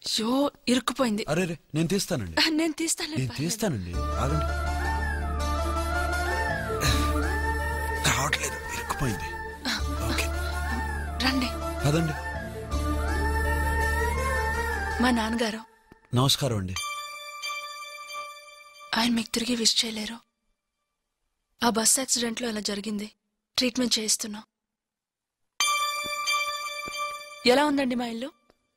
Show ఇరుక్కుపోయింది అరే రే నేను తీస్తానండి నేను తీస్తాను నేను తీస్తానండి ఆగండి రావట్లేదు ఇరుక్కుపోయింది ఓకే రండి పదండి మా నాన్నగారు నమస్కారం అండి ఆయన మీకు తిరిగి విష్ చేయలేరు ఆ బస్ యాక్సిడెంట్లో ఇలా జరిగింది ట్రీట్మెంట్ చేయిస్తున్నాం ఎలా ఉందండి మా ఇల్లు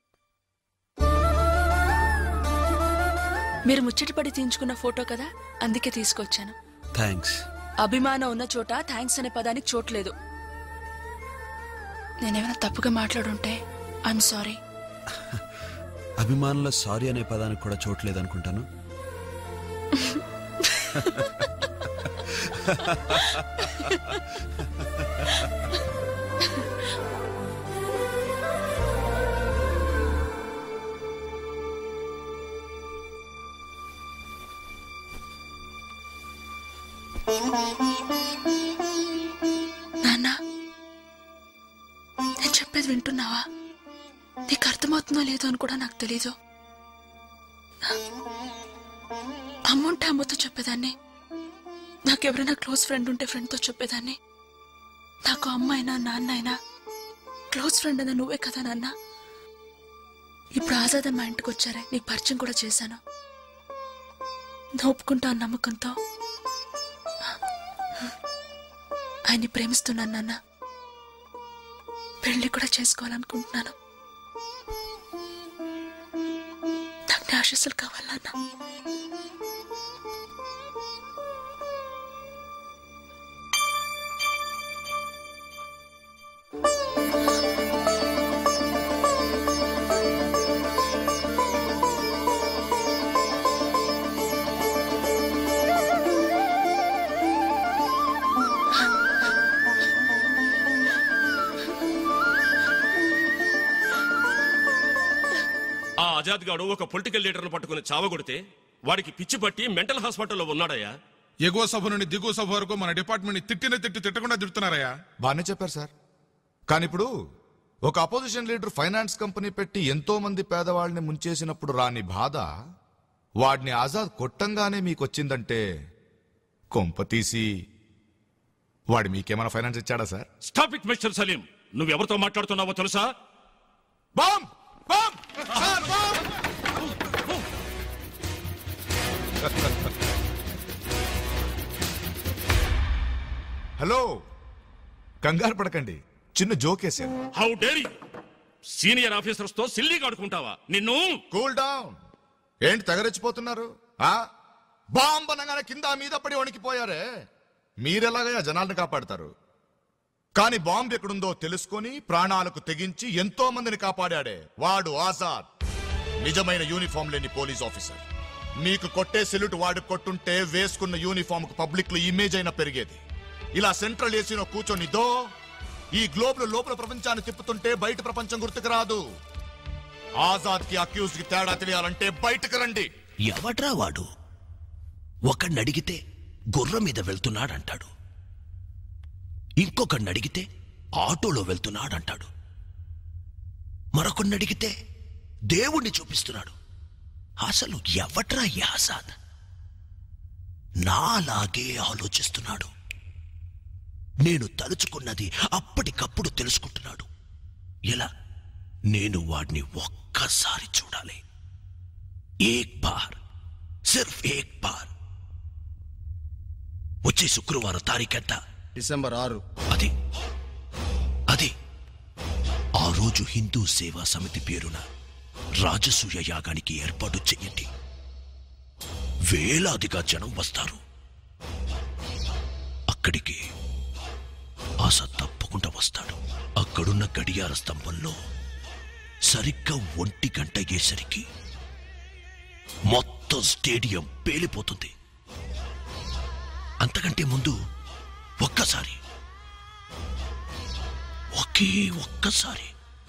మీరు ముచ్చటపడి తీయించుకున్న ఫోటో కదా అందుకే తీసుకొచ్చాను థ్యాంక్స్ అభిమానం ఉన్న చోట థ్యాంక్స్ అనే పదానికి చోట్లేదు నేనేమైనా తప్పుగా మాట్లాడుంటే ఐఎమ్ సారీ అభిమానుల సారీ అనే పదానికి కూడా చోట్లేదు అనుకుంటాను నాన్న నేను చెప్పేది వింటున్నావా నీకు అర్థమవుతుందో లేదో అని కూడా నాకు తెలీదు అమ్ముంటే అమ్మతో చెప్పేదాన్ని నాకెవరైనా క్లోజ్ ఫ్రెండ్ ఉంటే ఫ్రెండ్తో చెప్పేదాన్ని నాకు అమ్మ అయినా నాన్న అయినా క్లోజ్ ఫ్రెండ్ అయినా నువ్వే కదా నాన్న ఇప్పుడు ఆజాద్ మా ఇంటికి వచ్చారే నీకు పరిచయం కూడా చేశాను నువ్వు ఒప్పుకుంటా అన్న నమ్మకంతో ఆయన్ని ప్రేమిస్తున్నాను నాన్న పెళ్లి కూడా చేసుకోవాలనుకుంటున్నాను నాకు నీ ఆశీస్సులు కావాలన్నా ఆ ఆజాద్ గాడు ఒక పొలిటికల్ లీడర్ను పట్టుకుని చావగొడితే వాడికి పిచ్చి పట్టి మెంటల్ హాస్పిటల్లో ఉన్నాడయ్యా ఎగువ సభ నుండి దిగువ సభ వరకు మన డిపార్ట్మెంట్ ని తిట్టిన తిట్టి తిట్టకుండా తిడుతున్నారయ్యా బాగానే చెప్పారు సార్ కానీ ఇప్పుడు ఒక అపోజిషన్ లీడర్ ఫైనాన్స్ కంపెనీ పెట్టి ఎంతో మంది పేదవాళ్ళని ముంచేసినప్పుడు రాని బాధ వాడిని ఆజాద్ కొట్టంగానే మీకు వచ్చిందంటే కొంప తీసి వాడు మీకేమైనా ఫైనాన్స్ ఇచ్చాడా sir stop it mister Salim నువ్వెవరితో మాట్లాడుతున్నావో తెలుసా bomb bomb sir bomb hello కంగారు పడకండి చిన్న జోకేశాను how dare you senior officers తో సిల్లీగా ఆడుకుంటావా నిన్ను కూల్ డౌన్ ఏంటి తెగరెచ్చిపోతున్నారు ఆ బాంబ్ అనగానే కింద మీద పడి వణికిపోయారే మీరెలాగయ్యా జనాల్ని కాపాడతారు కానీ బాంబ్ ఎక్కడుందో తెలుసుకొని ప్రాణాలకు తెగించి ఎంతో మందిని కాపాడాడే వాడు ఆజాద్ నిజమైన యూనిఫామ్ లేని పోలీస్ ఆఫీసర్ మీకు కొట్టే సెల్యూట్ వాడు కొట్టుంటే వేసుకున్న యూనిఫామ్ కు పబ్లిక్ లో ఇమేజ్ అయినా పెరిగేది ఇలా సెంట్రల్ ఏసీలో కూర్చొని దో ఈ గ్లోబ్ లో లోపల ప్రపంచాన్ని తిప్పుతుంటే బయట ప్రపంచం గుర్తుకు రాదు ఆజాద్ కి అక్యూజ్ కి తేడా తెలియాలంటే బయటకు రండి ఎవడ్రా వాడు ఒకడిని అడిగితే గుర్రం మీద వెళ్తున్నాడంటాడు ఇంకొకడిని అడిగితే ఆటోలో వెళ్తున్నాడంటాడు మరొకడిని అడిగితే దేవుణ్ణి చూపిస్తున్నాడు అసలు ఎవట్రా ఈ ఆజాద్ నాలాగే ఆలోచిస్తున్నాడు నేను తలుచుకున్నది అప్పటికప్పుడు తెలుసుకుంటున్నాడు ఎలా నేను వాడిని ఒక్కసారి చూడాలి ఏక్ బార్ సిర్ఫ్ ఏక్ బార్ వచ్చే శుక్రవారం తారీఖెంత డిసెంబర్ ఆరు అది అది ఆ రోజు హిందూ సేవా సమితి పేరున రాజసూయ యాగానికి ఏర్పాటు చెయ్యండి వేలాదిగా జనం వస్తారు అక్కడికి ఆశ తప్పకుండా వస్తాడు అక్కడున్న గడియార స్తంభంలో సరిగ్గా ఒంటి గంట అయ్యేసరికి మొత్తం స్టేడియం పేలిపోతుంది అంతకంటే ముందు ఒక్కసారి ఒకే ఒక్కసారి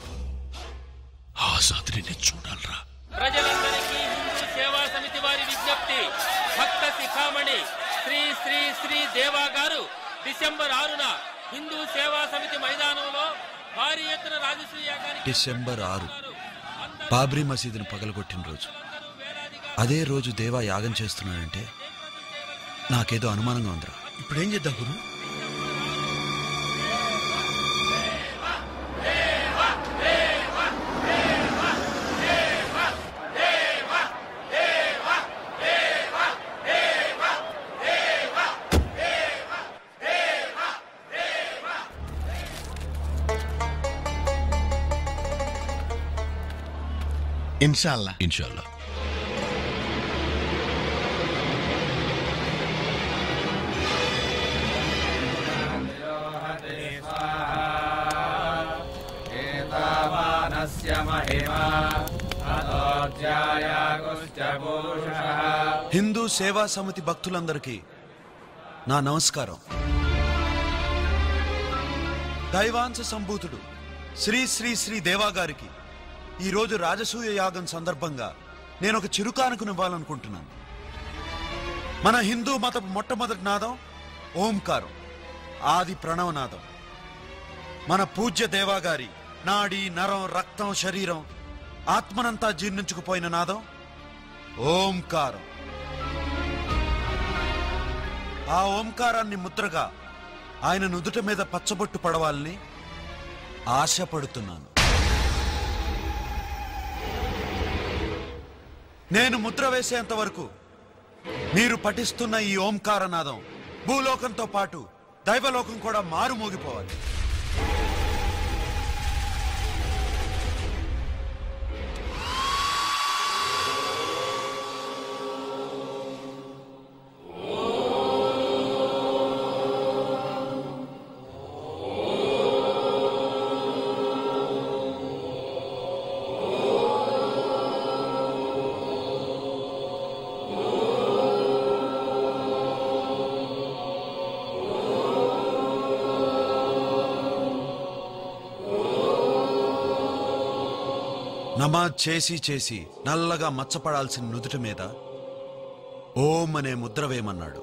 ఆజాద్ని నేను చూడాలరా ప్రజలందరికీ హిందూ సేవా సమితి వారి విజ్ఞప్తి భక్త శిఖామణి శ్రీ శ్రీ శ్రీ దేవా గారు డిసెంబర్ ఆరున హిందూ సేవా సమితి మైదానంలో భారీ ఎత్తున రాజసూయ యాగానికి డిసెంబర్ ఆరు అందరూ బాబ్రీ మసీదుని పగలగొట్టిన రోజు అదే రోజు దేవా యాగం చేస్తున్నాడంటే నాకేదో అనుమానంగా ఉందిరా ఇప్పుడు ఏం చేద్దాం గురు ఇన్షాల్లా ఇన్షాల్లా హిందూ సేవా సమితి భక్తులందరికీ నా నమస్కారం దైవాంశ సంభూతుడు శ్రీ శ్రీ శ్రీ దేవా గారికి ఈరోజు రాజసూయ యాగం సందర్భంగా నేను ఒక చిరుకానుకనివ్వాలనుకుంటున్నాను మన హిందూ మతపు మొట్టమొదటి నాదం ఓంకారం ఆది ప్రణవనాదం మన పూజ్య దేవా గారి నాడి నరం రక్తం శరీరం ఆత్మనంతా జీర్ణించుకుపోయిన నాదం ఓంకారం ఆ ఓంకారాన్ని ముద్రగా ఆయన నుదుట మీద పచ్చబొట్టు పడవాలని ఆశపడుతున్నాను నేను ముద్ర వేసేంత వరకు మీరు పఠిస్తున్న ఈ ఓంకార నాదం భూలోకంతో పాటు దైవలోకం కూడా మారుమోగిపోవాలి నమాజ్ చేసి చేసి నల్లగా మచ్చపడాల్సిన నుదుటి మీద ఓం అనే ముద్ర వేయమన్నాడు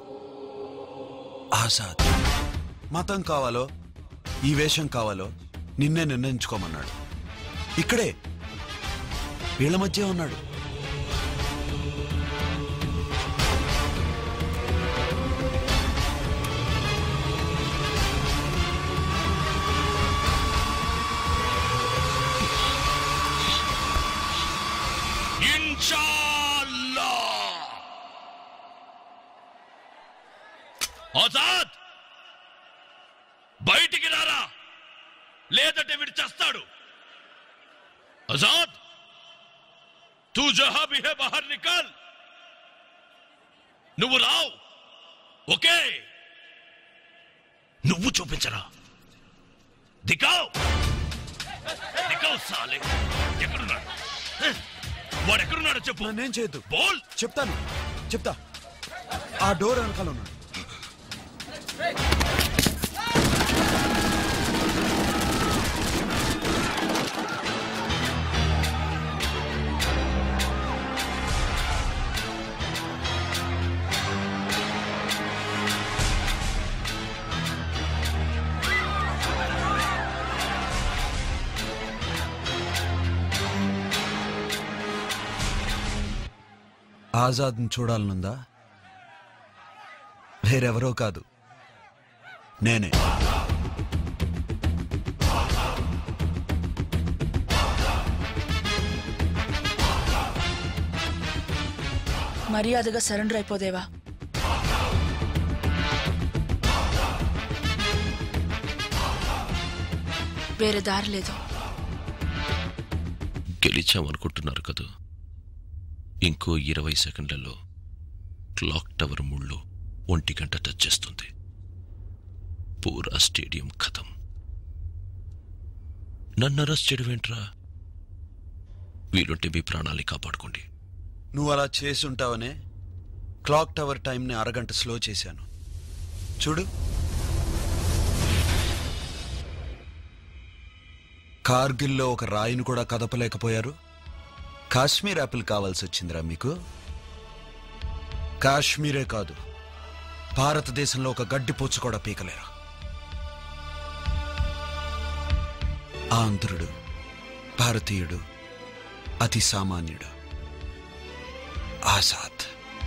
ఆజాద్ మతం కావాలో ఈ వేషం కావాలో నిన్నే నిర్ణయించుకోమన్నాడు ఇక్కడే వీళ్ళ మధ్య ఉన్నాడు ఇన్షాల్లా ఆజాద్ బయటికి రారా లేదంటే వీడు చస్తాడు ఆజాద్ తూ జహా బి హే బహర్ నికల్ నువ్వు రావు ఓకే నువ్వు చూపించరా దికావ్ దికావ్ సాలే ఎక్కడున్నాడు హ? వాడు ఎక్కడున్నాడో చెప్పు నన్నేం చేయొద్దు బోల్ చెప్తాను చెప్తా ఆ డోర్ వెనకాల ఉన్నాడు ఆజాద్ని చూడాలనుందా వేరెవరో కాదు నేనే మర్యాదగా సరెండర్ అయిపోదేవా వేరే దారి లేదు గెలిచామనుకుంటున్నారు కదా ఇంకో ఇరవై సెకండ్లలో క్లాక్ టవర్ ముళ్ళు ఒంటి గంట టచ్ చేస్తుంది పూరా స్టేడియం ఖతం నన్ను అరెస్ట్ చేయడం ఏంట్రా వీలుంటే మీ ప్రాణాలు కాపాడుకోండి నువ్వు అలా చేసి ఉంటావనే క్లాక్ టవర్ టైంని అరగంట స్లో చేశాను చూడు కార్గిల్లో ఒక రాయిని కూడా కదపలేకపోయారు కాశ్మీర్ యాపిల్ కావాల్సి వచ్చిందిరా మీకు కాశ్మీరే కాదు భారతదేశంలో ఒక గడ్డి పూచ కూడా పీకలేరు ఆంధ్రుడు భారతీయుడు అతి సామాన్యుడు Azad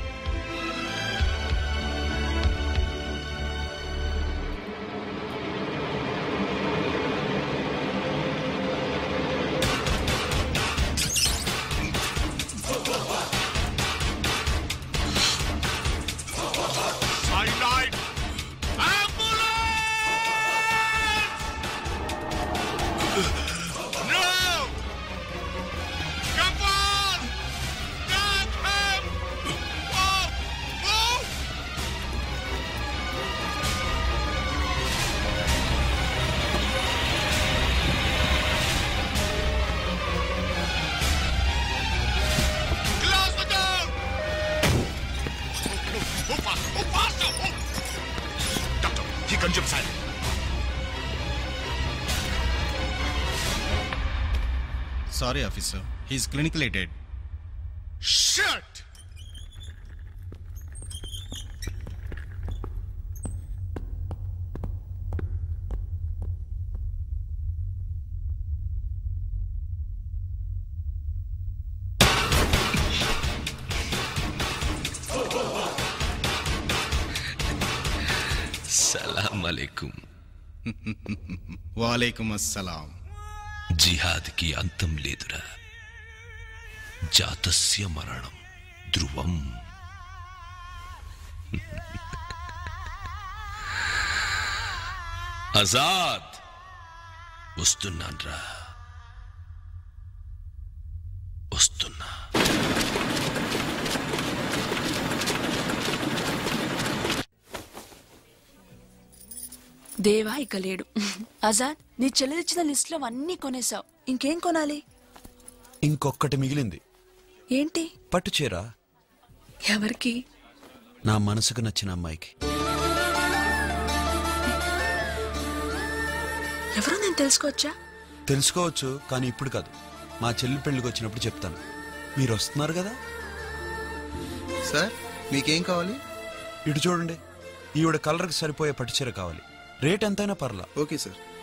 Cyanide! Ambulance! No! Come on! Get him! Move! Move! Close the door! Move fast! Move faster! Move! Doctor, he consumed silent. Sorry, officer. He's clinically dead. Shit! సలాం అలైకుం Walaikum assalam. జిహాద్కి అంతం లేదురా జాతస్య మరణం ధ్రువం ఆజాద్ వస్తున్నాన్రా వస్తున్నా దేవా ఇక లేడు ఆజాద్ నీ చెల్లెలిచ్చిన లిస్ట్ లో అన్నీ కొనేసావు ఇంకేం కొనాలి ఇంకొక్కటి మిగిలింది ఏంటి పట్టు చీర ఎవరికి నా మనసుకు నచ్చిన అమ్మాయికి ఎవరో నేను తెలుసుకోవచ్చా తెలుసుకోవచ్చు కానీ ఇప్పుడు కాదు మా చెల్లి పెళ్లికి వచ్చినప్పుడు చెప్తాను మీరు వస్తున్నారు కదా సార్ మీకేం కావాలి ఇటు చూడండి ఈవిడ కలర్కి సరిపోయే పట్టు చీర కావాలి రేట్ ఎంతైనా పర్లా ఓకే సార్